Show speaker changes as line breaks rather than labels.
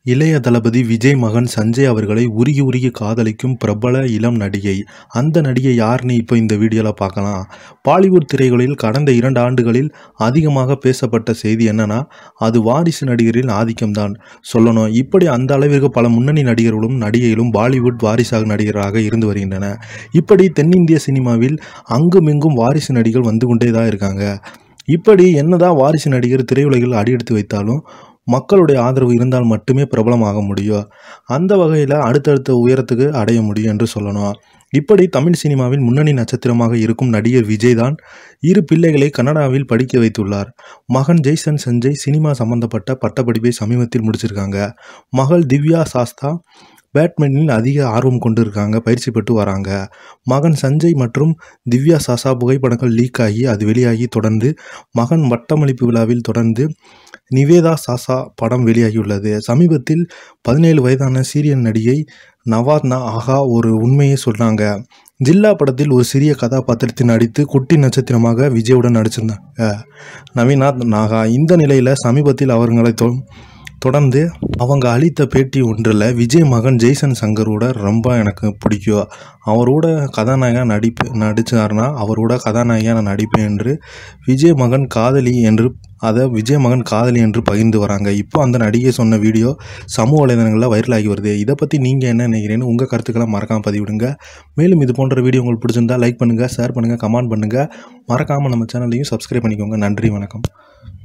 இளைய தளபதி விஜய் மகன் சஞ்சய் அவர்களை உருகி உருகி காதலிக்கும் பிரபல இளம் நடிகை அந்த நடிகை யாருன்னு இப்போ இந்த வீடியோவில் பார்க்கலாம் பாலிவுட் திரைகளில் கடந்த இரண்டு ஆண்டுகளில் அதிகமாக பேசப்பட்ட செய்தி என்னன்னா அது வாரிசு நடிகரின் ஆதிக்கம்தான் சொல்லணும் இப்படி அந்த அளவிற்கு பல முன்னணி நடிகர்களும் நடிகைகளும் பாலிவுட் வாரிசாக நடிகராக இருந்து வருகின்றன இப்படி தென்னிந்திய சினிமாவில் அங்குமிங்கும் வாரிசு நடிகர்கள் வந்து கொண்டே தான் இருக்காங்க இப்படி என்னதான் வாரிசு நடிகர் திரையுலகில் அடியெடுத்து வைத்தாலும் மக்களுடைய ஆதரவு இருந்தால் மட்டுமே பிரபலமாக முடியும் அந்த வகையில் அடுத்தடுத்த உயரத்துக்கு அடைய முடியும் என்று சொல்லணும் இப்படி தமிழ் சினிமாவில் முன்னணி நட்சத்திரமாக இருக்கும் நடிகர் விஜய் தான் இரு பிள்ளைகளை கனடாவில் படிக்க வைத்துள்ளார் மகன் ஜெய்சன் சஞ்சய் சினிமா சம்பந்தப்பட்ட பட்டப்படிப்பை சமீபத்தில் முடிச்சிருக்காங்க மகள் திவ்யா சாஸ்தா பேட்மிண்டனில் அதிக ஆர்வம் கொண்டு இருக்காங்க பயிற்சி பெற்று வராங்க மகன் சஞ்சய் மற்றும் திவ்யா சாசா புகைப்படங்கள் லீக் ஆகி அது வெளியாகி தொடர்ந்து மகன் வட்டமளிப்பு விழாவில் தொடர்ந்து நிவேதா சாசா படம் வெளியாகியுள்ளது சமீபத்தில் பதினேழு வயதான சீரியல் நடிகை நவாத்னா ஆகா ஒரு உண்மையை சொன்னாங்க ஜில்லா படத்தில் ஒரு சிறிய கதாபாத்திரத்தில் நடித்து குட்டி நட்சத்திரமாக விஜயுடன் நடிச்சிருந்தாங்க நவீனாத் நாகா இந்த நிலையில் சமீபத்தில் அவர்களை தொ தொடர்ந்து அவங்க அளித்த பேட்டி ஒன்றில் விஜய் மகன் ஜெய்சன் சங்கரோட ரொம்ப எனக்கு பிடிக்கும் அவரோட கதாநாயகன் நடிப்பு நடித்தார்னா அவரோட கதாநாயகியாக நான் நடிப்பேன் என்று விஜய் மகன் காதலி என்று அதை விஜய் மகன் காதலி என்று பகிர்ந்து வராங்க இப்போ அந்த நடிகை சொன்ன வீடியோ சமூக வலைதளங்களில் வைரலாகி வருது இதை பற்றி நீங்கள் என்ன நினைக்கிறீங்கன்னு உங்கள் கருத்துக்களை மறக்காமல் பதிவிடுங்க மேலும் இது போன்ற வீடியோ உங்களுக்கு பிடிச்சிருந்தா லைக் பண்ணுங்கள் ஷேர் பண்ணுங்கள் கமெண்ட் பண்ணுங்கள் மறக்காமல் நம்ம சேனலையும் சப்ஸ்கிரைப் பண்ணிக்கோங்க நன்றி வணக்கம்